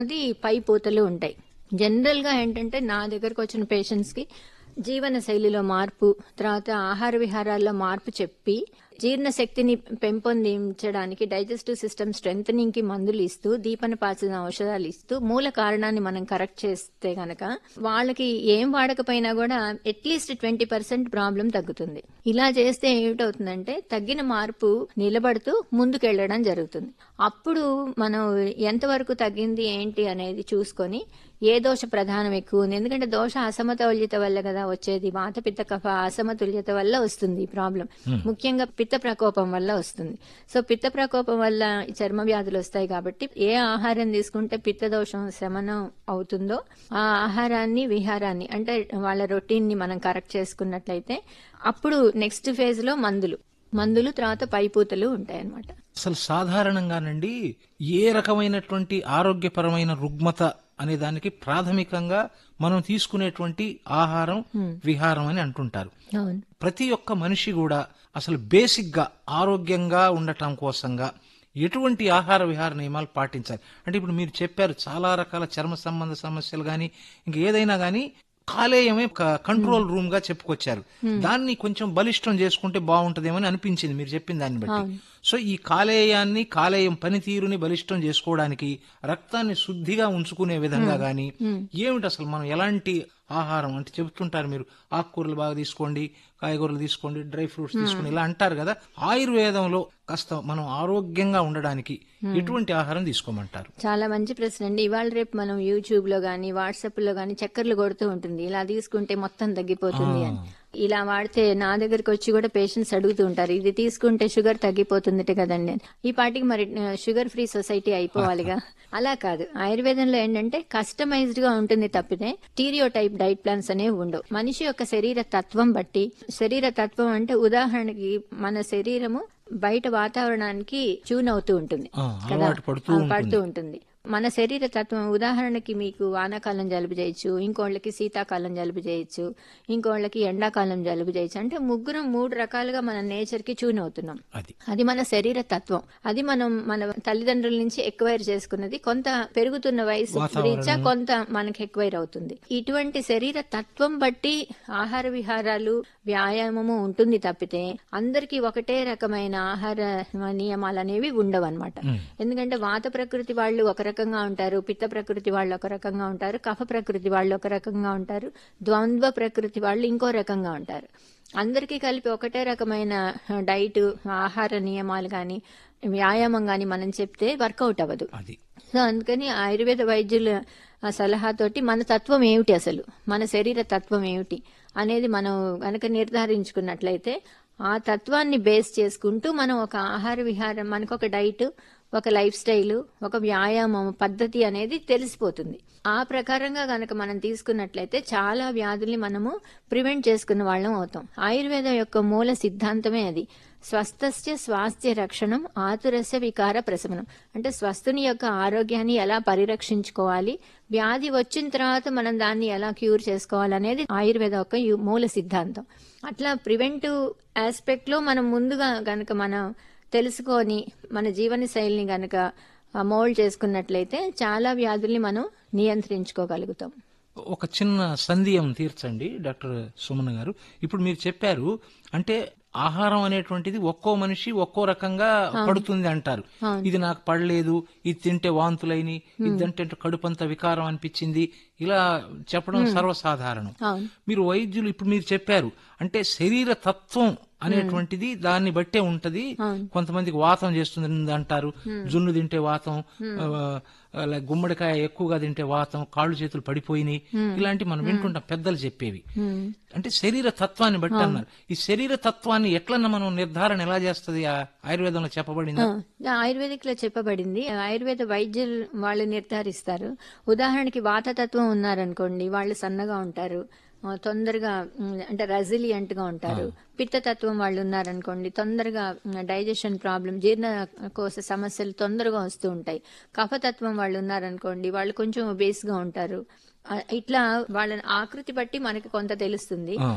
అది పై పూతలు ఉంటాయి జనరల్ గా ఏంటంటే నా దగ్గరకు వచ్చిన పేషెంట్స్ కి జీవన శైలిలో మార్పు తర్వాత ఆహార విహారాల్లో మార్పు చెప్పి జీర్ణ శక్తిని పెంపొందించడానికి డైజెస్టివ్ సిస్టమ్ స్ట్రెంగ్ కి మందులు ఇస్తూ దీపన పాచిన ఔషధాలు ఇస్తూ మూల కారణాన్ని మనం కరెక్ట్ చేస్తే గనక వాళ్ళకి ఏం వాడకపోయినా కూడా అట్లీస్ట్ ట్వంటీ పర్సెంట్ ప్రాబ్లం తగ్గుతుంది ఇలా చేస్తే ఏమిటవుతుందంటే తగ్గిన మార్పు నిలబడుతూ ముందుకెళ్లడం జరుగుతుంది అప్పుడు మనం ఎంతవరకు తగ్గింది ఏంటి అనేది చూసుకొని ఏ దోష ప్రధానం ఎక్కువ ఉంది ఎందుకంటే దోష అసమతౌల్యత వల్ల కదా వచ్చేది వాత పిత్త కఫ అసమతుల్యత వల్ల వస్తుంది ఈ ప్రాబ్లం ముఖ్యంగా పిత్త ప్రకోపం వల్ల వస్తుంది సో పిత్త ప్రకోపం వల్ల ఈ చర్మ వ్యాధులు వస్తాయి కాబట్టి ఏ ఆహారం తీసుకుంటే పిత్త దోషం శమనం అవుతుందో ఆ ఆహారాన్ని విహారాన్ని అంటే వాళ్ళ రొటీన్ ని మనం కరెక్ట్ చేసుకున్నట్లయితే అప్పుడు నెక్స్ట్ ఫేజ్ లో మందులు మందులు తర్వాత పైపూతలు ఉంటాయన్నమాట అసలు సాధారణంగానండి ఏ రకమైనటువంటి ఆరోగ్యపరమైన రుగ్మత అనే దానికి ప్రాథమికంగా మనం తీసుకునేటువంటి ఆహారం విహారం అని అంటుంటారు అవును ప్రతి ఒక్క మనిషి కూడా అసలు బేసిక్ గా ఆరోగ్యంగా ఉండటం కోసంగా ఎటువంటి ఆహార విహార నియమాలు పాటించాలి అంటే ఇప్పుడు మీరు చెప్పారు చాలా రకాల చర్మ సంబంధ సమస్యలు గాని ఇంక ఏదైనా గాని కాలేయమే ఒక కంట్రోల్ రూమ్ గా చెప్పుకొచ్చారు దాన్ని కొంచెం బలిష్టం చేసుకుంటే బాగుంటదేమని అనిపించింది మీరు చెప్పిన దాన్ని బట్టి సో ఈ కాలేయాన్ని కాలేయం పనితీరుని బలిష్టం చేసుకోవడానికి రక్తాన్ని శుద్ధిగా ఉంచుకునే విధంగా గాని ఏమిటి అసలు మనం ఎలాంటి ఆహారం అంటే చెబుతుంటారు మీరు ఆకుకూరలు బాగా తీసుకోండి కాయగూరలు తీసుకోండి డ్రై ఫ్రూట్స్ తీసుకోండి ఇలా అంటారు కదా ఆయుర్వేదంలో కాస్త మనం ఆరోగ్యంగా ఉండడానికి ఎటువంటి ఆహారం తీసుకోమంటారు చాలా మంచి ప్రశ్న అండి ఇవాళ రేపు మనం యూట్యూబ్ లో గానీ వాట్సాప్ లో గానీ చక్కర్లు కొడుతూ ఉంటుంది ఇలా తీసుకుంటే మొత్తం తగ్గిపోతుంది అని ఇలా వాడితే నా దగ్గరకు వచ్చి కూడా పేషెంట్స్ అడుగుతూ ఉంటారు ఇది తీసుకుంటే షుగర్ తగ్గిపోతుందట కదండి అని. ఈ పాటికి మరి షుగర్ ఫ్రీ సొసైటీ అయిపోవాలిగా అలా కాదు ఆయుర్వేదంలో ఏంటంటే కస్టమైజ్డ్ గా ఉంటుంది తప్పితే స్టీరియో టైప్ డైట్ ప్లాన్స్ అనేవి ఉండవు మనిషి యొక్క శరీర తత్వం బట్టి శరీర తత్వం అంటే ఉదాహరణకి మన శరీరము బయట వాతావరణానికి ట్యూన్ అవుతూ ఉంటుంది ఆ, కదా అలవాటు పడుతూ ఆ, పడుతూ ఉంటుంది మన శరీర తత్వం ఉదాహరణకి మీకు వానాకాలం జలుబు చేయొచ్చు ఇంకోళ్ళకి శీతాకాలం జలుబు చేయొచ్చు ఇంకోళ్ళకి ఎండాకాలం జలుబు చేయొచ్చు అంటే ముగ్గురం మూడు రకాలుగా మన నేచర్ కి ట్యూన్ అవుతున్నాం అది అది మన శరీర తత్వం అది మనం మన తల్లిదండ్రుల నుంచి ఎక్వైర్ చేసుకున్నది కొంత పెరుగుతున్న వయసు రీత్యా కొంత మనకి ఎక్వైర్ అవుతుంది ఇటువంటి శరీర తత్వం బట్టి ఆహార విహారాలు వ్యాయామము ఉంటుంది తప్పితే అందరికీ ఒకటే రకమైన ఆహార నియమాలు అనేవి ఉండవు అనమాట ఎందుకంటే వాత ప్రకృతి వాళ్ళు ఒక రకంగా ఉంటారు పిత్త ప్రకృతి వాళ్ళు ఒక రకంగా ఉంటారు కఫ ప్రకృతి వాళ్ళు ఒక రకంగా ఉంటారు ద్వంద్వ ప్రకృతి వాళ్ళు ఇంకో రకంగా ఉంటారు అందరికీ కలిపి ఒకటే రకమైన డైట్ ఆహార నియమాలు కానీ వ్యాయామం కానీ మనం చెప్తే వర్కౌట్ అవ్వదు అది సో అందుకని ఆయుర్వేద వైద్యుల ఆ సలహాతోటి మన తత్వం ఏమిటి అసలు మన శరీర తత్వం ఏమిటి అనేది మనం గనక నిర్ధారించుకున్నట్లయితే ఆ తత్వాన్ని బేస్ చేసుకుంటూ మనం ఒక ఆహార విహారం మనకు ఒక డైట్ ఒక లైఫ్ స్టైల్ ఒక వ్యాయామం పద్ధతి అనేది తెలిసిపోతుంది ఆ ప్రకారంగా గనక మనం తీసుకున్నట్లయితే చాలా వ్యాధుల్ని మనము ప్రివెంట్ చేసుకున్న వాళ్ళం అవుతాం ఆయుర్వేదం యొక్క మూల సిద్ధాంతమే అది స్వస్థస్య స్వాస్థ్య రక్షణం ఆతురస్య వికార ప్రశమనం అంటే స్వస్థుని యొక్క ఆరోగ్యాన్ని ఎలా పరిరక్షించుకోవాలి వ్యాధి వచ్చిన తర్వాత మనం దాన్ని ఎలా క్యూర్ చేసుకోవాలనేది ఆయుర్వేద యొక్క యు- మూల సిద్ధాంతం అట్లా ప్రివెంటివ్ ఆస్పెక్ట్ లో మనం ముందుగా గనక మనం తెలుసుకొని మన జీవన శైలిని గనక మోల్డ్ చేసుకున్నట్లయితే చాలా వ్యాధుల్ని మనం నియంత్రించుకోగలుగుతాం ఒక చిన్న సందేహం తీర్చండి డాక్టర్ సుమన్ గారు ఇప్పుడు మీరు చెప్పారు అంటే ఆహారం అనేటువంటిది ఒక్కో మనిషి ఒక్కో రకంగా పడుతుంది అంటారు ఇది నాకు పడలేదు ఇది తింటే వాంతులైని ఇది తింటే కడుపంత వికారం అనిపించింది ఇలా చెప్పడం సర్వసాధారణం అవును మీరు వైద్యులు ఇప్పుడు మీరు చెప్పారు అంటే శరీర తత్వం అనేటువంటిది దాన్ని బట్టే ఉంటది కొంతమందికి వాతం చేస్తుంది అంటారు జున్ను తింటే వాతం ఆ, అలా గుమ్మడికాయ ఎక్కువగా తింటే వాతం కాళ్ళు చేతులు పడిపోయినాయి ఇలాంటి మనం వింటుంటాం పెద్దలు చెప్పేవి అంటే శరీర తత్వాన్ని బట్టి అన్నారు ఈ శరీర తత్వాన్ని ఎట్లన్నా మనం నిర్ధారణ ఎలా చేస్తది ఆ ఆయుర్వేదంలో చెప్పబడింది ఆ, ఆయుర్వేదిక్ లో చెప్పబడింది ఆయుర్వేద వైద్యులు వాళ్ళు నిర్ధారిస్తారు ఉదాహరణకి వాతతత్వం ఉన్నారనుకోండి వాళ్ళు సన్నగా ఉంటారు ఆ, తొందరగా ఉమ్, అంటే రెసిలియంట్ గా ఉంటారు పిత్తతత్వం వాళ్ళు ఉన్నారనుకోండి తొందరగా డైజెషన్ ప్రాబ్లం జీర్ణకోశ సమస్యలు తొందరగా వస్తూ ఉంటాయి కఫతత్వం వాళ్ళు ఉన్నారనుకోండి వాళ్ళు కొంచెం బేస్ గా ఉంటారు ఆ, ఇట్లా వాళ్ళ ఆకృతి బట్టి మనకి కొంత తెలుస్తుంది ఆ.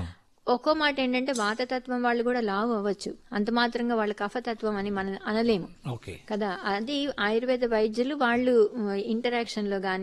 ఒక్కో మాట ఏంటంటే వాతతత్వం వాళ్ళు కూడా లావు అవ్వచ్చు అంత మాత్రంగా వాళ్ళ కఫతత్వం అని మనం అనలేము ఓకే కదా అది ఆయుర్వేద వైద్యులు వాళ్ళు ఇంటరాక్షన్ లో గానీ